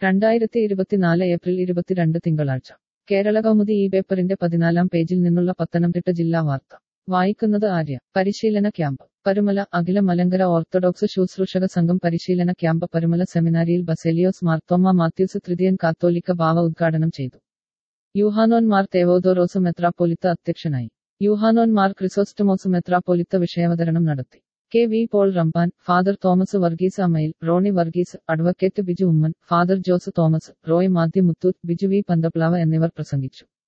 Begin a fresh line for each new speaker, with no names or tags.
രണ്ടായിരത്തി ഇരുപത്തിനാല് ഏപ്രിൽ ഇരുപത്തിരണ്ട് തിങ്കളാഴ്ച കേരള കൗമുദി ഈ പേപ്പറിന്റെ പതിനാലാം പേജിൽ നിന്നുള്ള പത്തനംതിട്ട ജില്ലാ വാർത്ത വായിക്കുന്നത് ആര്യ പരിശീലന ക്യാമ്പ് പരുമല അഖില മലങ്കര ഓർത്തഡോക്സ് ശുശ്രൂഷക സംഘം പരിശീലന ക്യാമ്പ് പരുമല സെമിനാരിയിൽ ബസേലിയോസ് മാർത്തോമ മാത്യൂസ് തൃതീയൻ കാത്തോലിക്ക ബാവ ഉദ്ഘാടനം ചെയ്തു യൂഹാനോൻ മാർ തേവോദോറോസ് മെത്രാപ്പൊലിത്ത അധ്യക്ഷനായി യൂഹാനോൻ മാർ ക്രിസോസ്റ്റമോസ് മെത്രാപ്പൊലിത്ത വിഷയാവതരണം നടത്തി K V Paul Ramban father Thomas Varghese അമ്മയിൽ Rony Varghese advocate Biju Oommen father Jose Thomas Roy Mathew Muthoot Biju V Panthaplavu എന്നിവർ പ്രസംഗിച്ചു